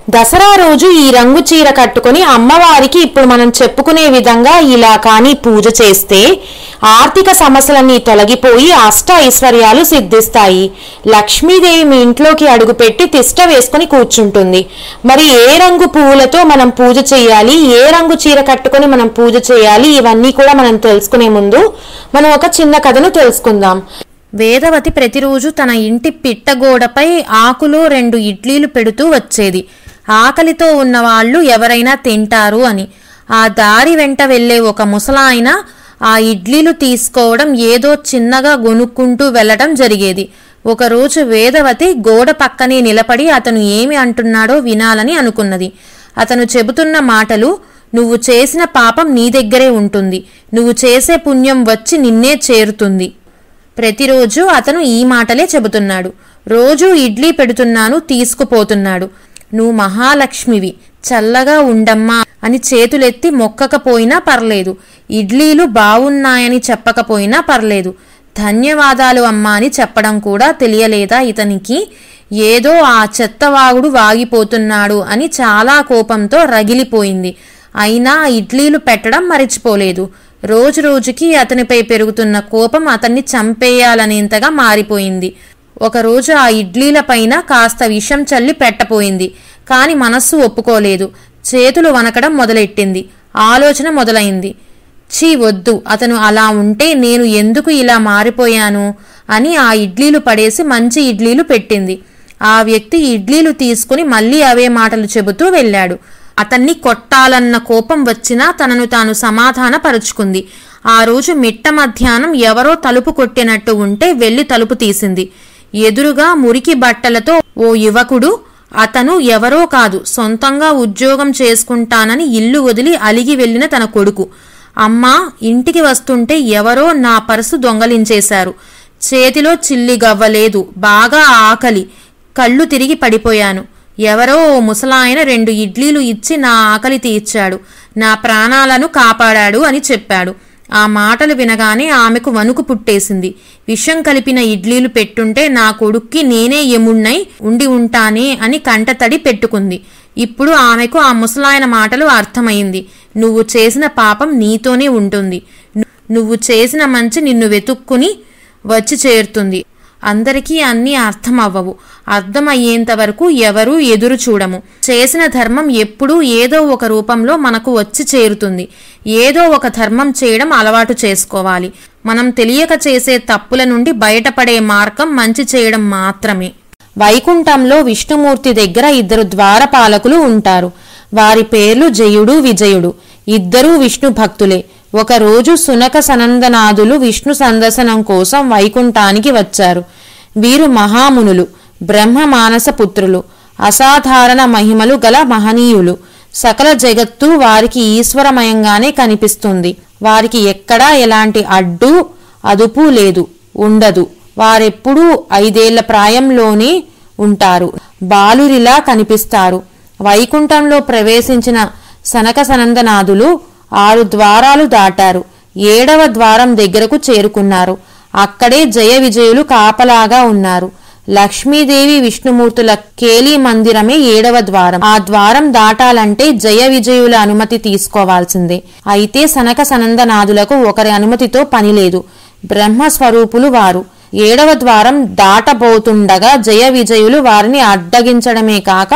దసరా రోజు ఈ రంగు చీర కట్టుకొని అమ్మవారికి ఇప్పుడు మనం చెప్పుకునే విధంగా ఇలా కానీ పూజ చేస్తే ఆర్థిక సమస్యలన్నీ తొలగిపోయి అష్ట ఐశ్వర్యాలు సిద్ధిస్తాయి లక్ష్మీదేవి మీ ఇంట్లోకి అడుగుపెట్టి తిష్ట వేసుకొని కూర్చుంటుంది మరి ఏ రంగు పువ్వులతో మనం పూజ చేయాలి ఏ రంగు చీర కట్టుకొని మనం పూజ చేయాలి ఇవన్నీ కూడా మనం తెలుసుకునే ముందు మనం ఒక చిన్న కథను తెలుసుకుందాం వేదవతి ప్రతిరోజు తన ఇంటి పిట్టగోడపై ఆకులో రెండు ఇడ్లీలు పెడుతూ వచ్చేది ఆకలితో ఉన్నవాళ్ళు ఎవరైనా తింటారు అని ఆ దారి వెంట వెళ్ళే ఒక ముసలాయన ఆ ఇడ్లీలు తీసుకోవడం ఏదో చిన్నగా గొనుక్కుంటూ వెళ్ళడం జరిగేది ఒకరోజు వేదవతి గోడ పక్కనే నిలబడి అతను ఏమి అంటున్నాడో వినాలని అనుకున్నది అతను చెబుతున్న మాటలు నువ్వు చేసిన పాపం నీ దగ్గరే ఉంటుంది నువ్వు చేసే పుణ్యం వచ్చి నిన్నే చేరుతుంది ప్రతిరోజు అతను ఈ మాటలే చెబుతున్నాడు రోజూ ఇడ్లీ పెడుతున్నాను తీసుకుపోతున్నాడు నువ్వు మహాలక్ష్మివి చల్లగా ఉండమ్మా అని చేతులెత్తి మొక్కకపోయినా పర్లేదు ఇడ్లీలు బావున్నాయని చెప్పకపోయినా పర్లేదు ధన్యవాదాలు అమ్మా అని చెప్పడం కూడా తెలియలేదా ఇతనికి ఏదో ఆ చెత్తవాగుడు వాగిపోతున్నాడు అని చాలా కోపంతో రగిలిపోయింది అయినా ఆ ఇడ్లీలు పెట్టడం మరిచిపోలేదు రోజు రోజుకి అతనిపై పెరుగుతున్న కోపం అతన్ని చంపేయాలనేంతగా మారిపోయింది ఒకరోజు ఆ ఇడ్లీల పైన కాస్త విషం చల్లి పెట్టపోయింది కాని మనస్సు ఒప్పుకోలేదు చేతులు వనకడం మొదలెట్టింది ఆలోచన మొదలైంది చీ వద్దు అతను అలా ఉంటే నేను ఎందుకు ఇలా మారిపోయాను అని ఆ ఇడ్లీలు పడేసి మంచి ఇడ్లీలు పెట్టింది ఆ వ్యక్తి ఇడ్లీలు తీసుకుని మళ్ళీ అవే మాటలు చెబుతూ వెళ్ళాడు అతన్ని కొట్టాలన్న కోపం వచ్చినా తనను తాను సమాధానపరుచుకుంది ఆ రోజు మిట్ట మధ్యాహ్నం ఎవరో తలుపు కొట్టినట్టు ఉంటే వెళ్లి తలుపు తీసింది ఎదురుగా మురికి బట్టలతో ఓ యువకుడు అతను ఎవరో కాదు సొంతంగా ఉద్యోగం చేసుకుంటానని ఇల్లు వదిలి అలిగి వెళ్లిన తన కొడుకు అమ్మా ఇంటికి వస్తుంటే ఎవరో నా పర్సు దొంగలించేశారు చేతిలో చిల్లి గవ్వలేదు బాగా ఆకలి కళ్ళు తిరిగి పడిపోయాను ఎవరో ఓ ముసలాయన రెండు ఇడ్లీలు ఇచ్చి నా ఆకలి తీర్చాడు నా ప్రాణాలను కాపాడాడు అని చెప్పాడు ఆ మాటలు వినగానే ఆమెకు వణుకు పుట్టేసింది విషం కలిపిన ఇడ్లీలు పెట్టుంటే నా కొడుక్కి నేనే ఎముణ్ణై ఉండి ఉంటానే అని కంటతడి పెట్టుకుంది ఇప్పుడు ఆమెకు ఆ ముసలాయన మాటలు అర్థమైంది నువ్వు చేసిన పాపం నీతోనే ఉంటుంది ను- నువ్వు చేసిన మంచి నిన్ను వెతుక్కుని వచ్చి చేరుతుంది అందరికీ అన్నీ అర్థం అవ్వవు అర్థమయ్యేంత వరకు ఎవరూ ఎదురు చూడము చేసిన ధర్మం ఎప్పుడూ ఏదో ఒక రూపంలో మనకు వచ్చి చేరుతుంది ఏదో ఒక ధర్మం చేయడం అలవాటు చేసుకోవాలి మనం తెలియక చేసే తప్పుల నుండి బయటపడే మార్గం మంచి చేయడం మాత్రమే వైకుంఠంలో విష్ణుమూర్తి దగ్గర ఇద్దరు ద్వారపాలకులు ఉంటారు వారి పేర్లు జయుడు విజయుడు ఇద్దరూ విష్ణు భక్తులే ఒకరోజు సునక సనందనాథులు విష్ణు సందర్శనం కోసం వైకుంఠానికి వచ్చారు వీరు మహామునులు బ్రహ్మ మానస పుత్రులు అసాధారణ మహిమలు గల మహనీయులు సకల జగత్తు వారికి ఈశ్వరమయంగానే కనిపిస్తుంది వారికి ఎక్కడా ఎలాంటి అడ్డు అదుపు లేదు ఉండదు వారెప్పుడూ ఐదేళ్ల ప్రాయంలోనే ఉంటారు బాలురిలా కనిపిస్తారు వైకుంఠంలో ప్రవేశించిన సనక సనందనాథులు ఆరు ద్వారాలు దాటారు ఏడవ ద్వారం దగ్గరకు చేరుకున్నారు అక్కడే జయ విజయులు కాపలాగా ఉన్నారు లక్ష్మీదేవి విష్ణుమూర్తుల కేలి మందిరమే ఏడవ ద్వారం ఆ ద్వారం దాటాలంటే జయ విజయుల అనుమతి తీసుకోవాల్సిందే అయితే సనక సనందనాథులకు ఒకరి అనుమతితో పని లేదు బ్రహ్మస్వరూపులు వారు ఏడవ ద్వారం దాటబోతుండగా జయ విజయులు వారిని అడ్డగించడమే కాక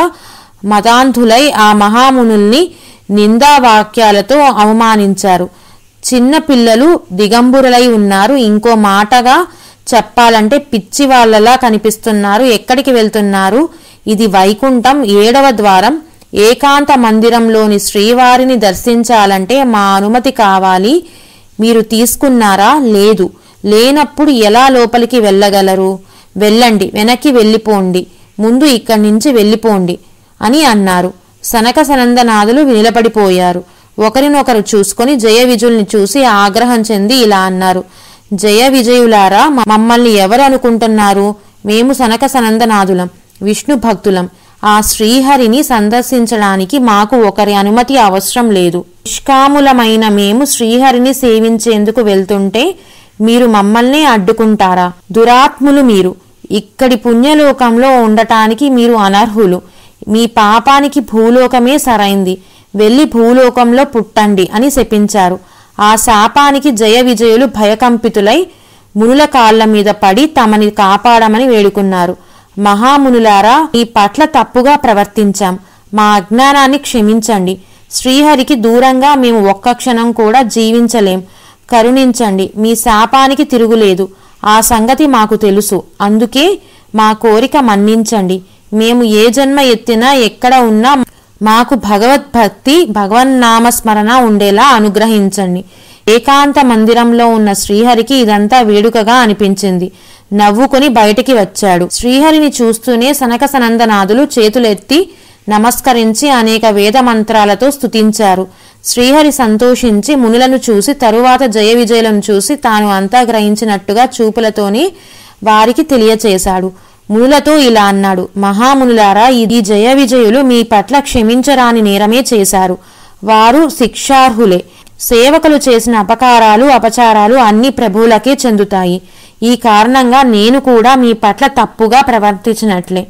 మతాంధులై ఆ మహామునుల్ని నిందావాక్యాలతో అవమానించారు చిన్న పిల్లలు దిగంబురలై ఉన్నారు ఇంకో మాటగా చెప్పాలంటే పిచ్చి వాళ్ళలా కనిపిస్తున్నారు ఎక్కడికి వెళ్తున్నారు ఇది వైకుంఠం ఏడవ ద్వారం ఏకాంత మందిరంలోని శ్రీవారిని దర్శించాలంటే మా అనుమతి కావాలి మీరు తీసుకున్నారా లేదు లేనప్పుడు ఎలా లోపలికి వెళ్ళగలరు వెళ్ళండి వెనక్కి వెళ్ళిపోండి ముందు ఇక్కడి నుంచి వెళ్ళిపోండి అని అన్నారు సనక సనందనాథులు నిలబడిపోయారు ఒకరినొకరు చూసుకొని జయ విజయుల్ని చూసి ఆగ్రహం చెంది ఇలా అన్నారు జయ విజయులారా మ- మమ్మల్ని ఎవరు అనుకుంటున్నారు మేము సనక సనందనాథులం విష్ణు భక్తులం ఆ శ్రీహరిని సందర్శించడానికి మాకు ఒకరి అనుమతి అవసరం లేదు నిష్కాములమైన మేము శ్రీహరిని సేవించేందుకు వెళ్తుంటే మీరు మమ్మల్నే అడ్డుకుంటారా దురాత్ములు మీరు ఇక్కడి పుణ్యలోకంలో ఉండటానికి మీరు అనర్హులు మీ పాపానికి భూలోకమే సరైంది వెళ్ళి భూలోకంలో పుట్టండి అని శపించారు ఆ శాపానికి జయ విజయులు భయకంపితులై మునుల కాళ్ల మీద పడి తమని కాపాడమని వేడుకున్నారు మహామునులారా ఈ పట్ల తప్పుగా ప్రవర్తించాం మా అజ్ఞానాన్ని క్షమించండి శ్రీహరికి దూరంగా మేము ఒక్క క్షణం కూడా జీవించలేం కరుణించండి మీ శాపానికి తిరుగులేదు ఆ సంగతి మాకు తెలుసు అందుకే మా కోరిక మన్నించండి మేము ఏ జన్మ ఎత్తినా ఎక్కడ ఉన్నా మాకు భగవద్భక్తి భగవన్నామస్మరణ ఉండేలా అనుగ్రహించండి ఏకాంత మందిరంలో ఉన్న శ్రీహరికి ఇదంతా వేడుకగా అనిపించింది నవ్వుకొని బయటికి వచ్చాడు శ్రీహరిని చూస్తూనే సనక సనందనాథులు చేతులెత్తి నమస్కరించి అనేక వేద మంత్రాలతో స్తుతించారు శ్రీహరి సంతోషించి మునులను చూసి తరువాత జయ విజయులను చూసి తాను అంతా గ్రహించినట్టుగా చూపులతోనే వారికి తెలియచేశాడు మునులతో ఇలా అన్నాడు మహామునులారా ఇది జయ విజయులు మీ పట్ల క్షమించరాని నేరమే చేశారు వారు శిక్షార్హులే సేవకులు చేసిన అపకారాలు అపచారాలు అన్ని ప్రభువులకే చెందుతాయి ఈ కారణంగా నేను కూడా మీ పట్ల తప్పుగా ప్రవర్తించినట్లే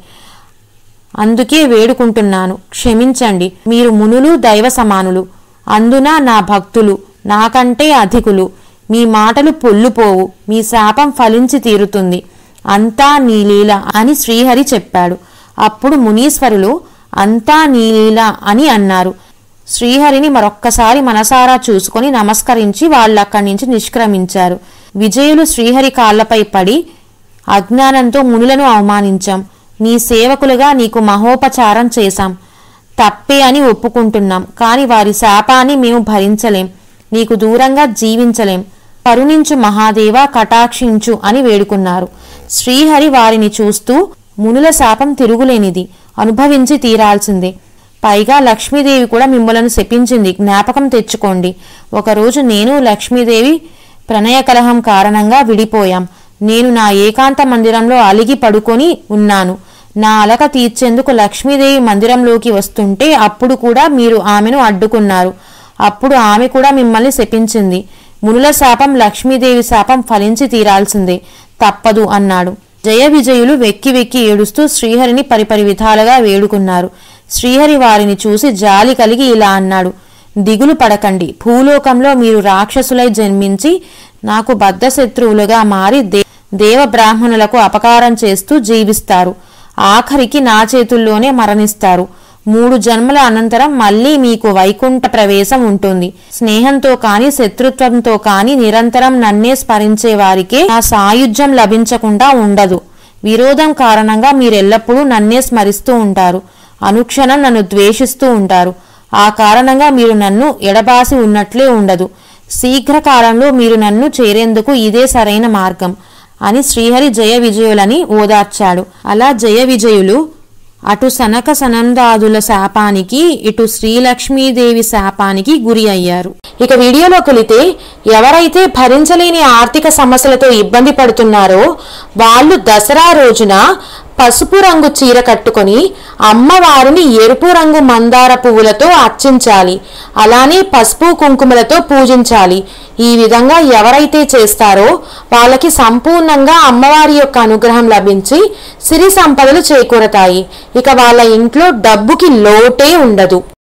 అందుకే వేడుకుంటున్నాను క్షమించండి మీరు మునులు దైవ సమానులు అందున నా భక్తులు నాకంటే అధికులు మీ మాటలు పొల్లుపోవు మీ శాపం ఫలించి తీరుతుంది అంతా నీ లీల అని శ్రీహరి చెప్పాడు అప్పుడు మునీశ్వరులు అంతా నీ లీల అని అన్నారు శ్రీహరిని మరొక్కసారి మనసారా చూసుకొని నమస్కరించి వాళ్ళక్కడి నుంచి నిష్క్రమించారు విజయులు శ్రీహరి కాళ్లపై పడి అజ్ఞానంతో మునులను అవమానించాం నీ సేవకులుగా నీకు మహోపచారం చేశాం తప్పే అని ఒప్పుకుంటున్నాం కాని వారి శాపాన్ని మేము భరించలేం నీకు దూరంగా జీవించలేం కరుణించు మహాదేవ కటాక్షించు అని వేడుకున్నారు శ్రీహరి వారిని చూస్తూ మునుల శాపం తిరుగులేనిది అనుభవించి తీరాల్సిందే పైగా లక్ష్మీదేవి కూడా మిమ్మలను శపించింది జ్ఞాపకం తెచ్చుకోండి ఒకరోజు నేను లక్ష్మీదేవి ప్రణయ కలహం కారణంగా విడిపోయాం నేను నా ఏకాంత మందిరంలో అలిగి పడుకొని ఉన్నాను నా అలక తీర్చేందుకు లక్ష్మీదేవి మందిరంలోకి వస్తుంటే అప్పుడు కూడా మీరు ఆమెను అడ్డుకున్నారు అప్పుడు ఆమె కూడా మిమ్మల్ని శపించింది మునుల శాపం లక్ష్మీదేవి శాపం ఫలించి తీరాల్సిందే తప్పదు అన్నాడు జయ విజయులు వెక్కి వెక్కి ఏడుస్తూ శ్రీహరిని పరిపరి విధాలుగా వేడుకున్నారు శ్రీహరి వారిని చూసి జాలి కలిగి ఇలా అన్నాడు దిగులు పడకండి భూలోకంలో మీరు రాక్షసులై జన్మించి నాకు బద్ధశత్రువులుగా మారి దే దేవ బ్రాహ్మణులకు అపకారం చేస్తూ జీవిస్తారు ఆఖరికి నా చేతుల్లోనే మరణిస్తారు మూడు జన్మల అనంతరం మళ్ళీ మీకు వైకుంఠ ప్రవేశం ఉంటుంది స్నేహంతో కాని శత్రుత్వంతో కాని నిరంతరం నన్నే స్మరించే వారికే నా సాయుధ్యం లభించకుండా ఉండదు విరోధం కారణంగా మీరెల్లప్పుడూ నన్నే స్మరిస్తూ ఉంటారు అనుక్షణం నన్ను ద్వేషిస్తూ ఉంటారు ఆ కారణంగా మీరు నన్ను ఎడబాసి ఉన్నట్లే ఉండదు శీఘ్రకాలంలో మీరు నన్ను చేరేందుకు ఇదే సరైన మార్గం అని శ్రీహరి జయ విజయులని ఓదార్చాడు అలా జయ విజయులు అటు సనక సనందాదుల శాపానికి ఇటు శ్రీలక్ష్మీదేవి శాపానికి గురి అయ్యారు ఇక వీడియోలోకి వెళితే ఎవరైతే భరించలేని ఆర్థిక సమస్యలతో ఇబ్బంది పడుతున్నారో వాళ్ళు దసరా రోజున పసుపు రంగు చీర కట్టుకొని అమ్మవారిని ఎరుపు రంగు మందార పువ్వులతో అర్చించాలి అలానే పసుపు కుంకుమలతో పూజించాలి ఈ విధంగా ఎవరైతే చేస్తారో వాళ్ళకి సంపూర్ణంగా అమ్మవారి యొక్క అనుగ్రహం లభించి సిరి సంపదలు చేకూరతాయి ఇక వాళ్ళ ఇంట్లో డబ్బుకి లోటే ఉండదు